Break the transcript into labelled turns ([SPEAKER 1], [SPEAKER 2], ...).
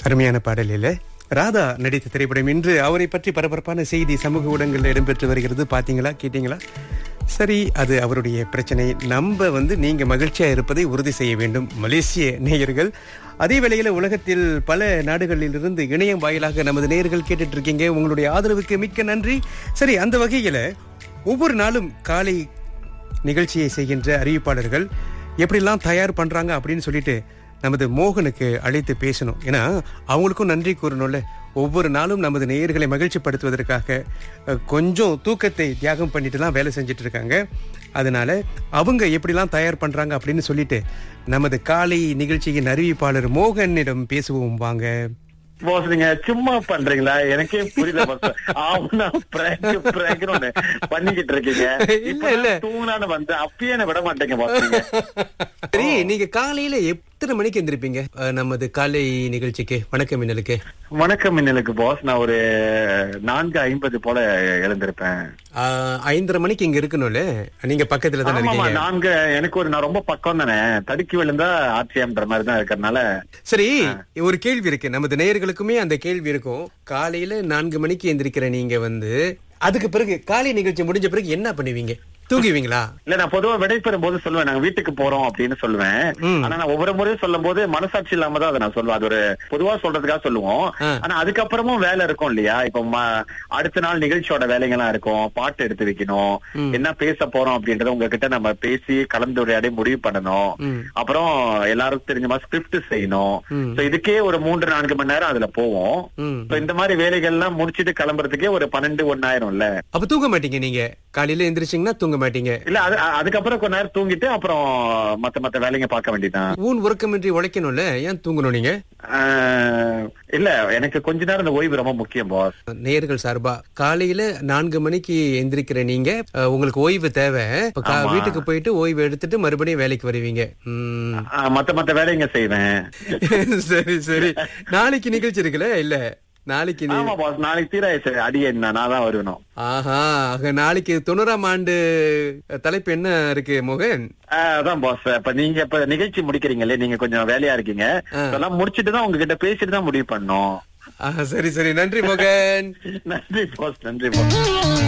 [SPEAKER 1] அருமையான பாடல் இல்ல ராதா நடித்த திரைப்படம் இன்று அவரை பற்றி பரபரப்பான செய்தி சமூக ஊடகங்களில் இடம்பெற்று வருகிறது பாத்தீங்களா கேட்டீங்களா சரி அது அவருடைய பிரச்சனை நம்ம வந்து நீங்க மகிழ்ச்சியா இருப்பதை உறுதி செய்ய வேண்டும் மலேசிய நேயர்கள் அதே வேளையில உலகத்தில் பல நாடுகளிலிருந்து இணையம் வாயிலாக நமது நேயர்கள் கேட்டுட்டு இருக்கீங்க உங்களுடைய ஆதரவுக்கு மிக்க நன்றி சரி அந்த வகையில ஒவ்வொரு நாளும் காலை நிகழ்ச்சியை செய்கின்ற அறிவிப்பாளர்கள் எப்படிலாம் தயார் பண்றாங்க அப்படின்னு சொல்லிட்டு நமது மோகனுக்கு அழைத்து பேசணும் ஏன்னா அவங்களுக்கும் நன்றி கூறணும்ல ஒவ்வொரு நாளும் நமது நேயர்களை மகிழ்ச்சிப்படுத்துவதற்காக அஹ், கொஞ்சம் தூக்கத்தை தியாகம் பண்ணிட்டுலாம் வேலை செஞ்சுட்டு இருக்காங்க அதனால அவங்க எப்படிலாம் தயார் பண்றாங்க அப்படின்னு சொல்லிட்டு நமது காலை நிகழ்ச்சியின் அறிவிப்பாளர் மோகனிடம் பேசுவோம் வாங்க
[SPEAKER 2] பாஸ் நீங்க சும்மா பண்றீங்களா எனக்கே புரியல பாஸ் ஆமா பிராங்க் பிராங்க்னு ஒண்ணு பண்ணிக்கிட்டு இருக்கீங்க
[SPEAKER 1] இல்ல, இல்ல.
[SPEAKER 2] தூங்கலான்னு வந்து அப்பயே என்ன விட மாட்டேங்க பாஸ் நீங்க
[SPEAKER 1] சரி நீங்க காலையில எத்தனை மணிக்கு எந்திருப்பீங்க அஹ், நமது காலை நிகழ்ச்சிக்கு வணக்கம் மின்னலுக்கு
[SPEAKER 2] வணக்கம் மின்னலுக்கு பாஸ் நான் ஒரு நான்கு ஐம்பது போல எழுந்திருப்பேன்
[SPEAKER 1] ஆஹ், ஐந்தரை மணிக்கு இங்க இருக்கணும்ல நீங்க பக்கத்துல தானே
[SPEAKER 2] ஆமாமா
[SPEAKER 1] இருக்கீங்க
[SPEAKER 2] நான்கு எனக்கு ஒரு நான் ரொம்ப பக்கம் தானே தடுக்கி விழுந்தா ஆட்சியம்ன்ற மாதிரி தான் இருக்கறனால
[SPEAKER 1] சரி ஒரு கேள்வி இருக்கு நமது நேயர்களுக்குமே அந்த கேள்வி இருக்கும் காலையில நான்கு மணிக்கு எந்திரிக்கிற நீங்க வந்து அதுக்கு பிறகு காலை நிகழ்ச்சி முடிஞ்ச பிறகு என்ன பண்ணுவீங்க தூங்குவீங்களா
[SPEAKER 2] இல்ல நான் பொதுவா விடைபெறும் போது சொல்லுவேன் நாங்க வீட்டுக்கு போறோம் அப்படின்னு சொல்லுவேன்
[SPEAKER 1] ம்.
[SPEAKER 2] ஆனா நான் ஒவ்வொரு முறையும் சொல்லும் போது மனசாட்சி இல்லாம தான் அதை நான் சொல்லுவேன் அது ஒரு பொதுவா சொல்றதுக்காக சொல்லுவோம்
[SPEAKER 1] ஆ.
[SPEAKER 2] ஆனா அதுக்கப்புறமும் வேலை இருக்கும் இல்லையா இப்ப ம- அடுத்த நாள் நிகழ்ச்சியோட வேலைங்கெல்லாம் இருக்கும் பாட்டு எடுத்து வைக்கணும் என்ன பேச போறோம் அப்படின்றத உங்ககிட்ட நம்ம பேசி கலந்துரையாடி முடிவு பண்ணணும்
[SPEAKER 1] ம்.
[SPEAKER 2] அப்புறம் எல்லாருக்கும் தெரிஞ்ச மாதிரி ஸ்கிரிப்ட் செய்யணும்
[SPEAKER 1] ம்.
[SPEAKER 2] So இதுக்கே ஒரு மூன்று நான்கு மணி நேரம் அதுல போவோம்
[SPEAKER 1] ம்.
[SPEAKER 2] So இந்த மாதிரி வேலைகள்லாம் முடிச்சிட்டு கிளம்புறதுக்கே ஒரு பன்னெண்டு ஒன்னாயிரம்ல
[SPEAKER 1] அப்ப தூங்க மாட்டீங்க நீங்க காலையில எந்திரிச்சீங்கன்னா தூங்க மாட்டீங்க
[SPEAKER 2] இல்ல அது அ- அதுக்கப்புறம் கொஞ்ச நேரம் தூங்கிட்டு அப்புறம் மத்த மத்த வேலைங்க பார்க்க வேண்டியதுதான்
[SPEAKER 1] ஊன் உறக்கமின்றி உழைக்கணும்ல ஏன் தூங்கணும் நீங்க
[SPEAKER 2] ஆஹ், இல்ல எனக்கு கொஞ்ச நேரம் இந்த ஓய்வு ரொம்ப முக்கியம் பாஸ்
[SPEAKER 1] நேயர்கள் சார்பா காலையில நான்கு மணிக்கு எந்திரிக்கிற நீங்க அஹ், உங்களுக்கு ஓய்வு தேவை இப்ப கா-
[SPEAKER 2] ஆமா.
[SPEAKER 1] வீட்டுக்கு போயிட்டு ஓய்வு எடுத்துட்டு மறுபடியும் வேலைக்கு வருவீங்க ம்.
[SPEAKER 2] மத்த மத்த வேலைங்க செய்வேன்
[SPEAKER 1] சரி சரி நாளைக்கு நிகழ்ச்சி இருக்குல்ல இல்ல நாளைக்கு நீ-
[SPEAKER 2] ஆமா பாஸ் நாளைக்கு தீராயசு அடியே நான் தான் வருவணும்
[SPEAKER 1] ஆஹா ஆக நாளைக்கு தொண்ணூறாம் ஆண்டு தலைப்பு என்ன இருக்கு மோகன்
[SPEAKER 2] ஆஹ், அதான் பாஸ் இப்ப நீங்க இப்ப நிகழ்ச்சி முடிக்கிறீங்களே நீங்க கொஞ்சம் வேலையா இருக்கீங்க அதெல்லாம் முடிச்சிட்டு தான் உங்ககிட்ட பேசிட்டு தான் முடிவு பண்ணோம்
[SPEAKER 1] ஆஹா, சரி சரி நன்றி மோகன்
[SPEAKER 2] நன்றி பாஸ் நன்றி பாஸ்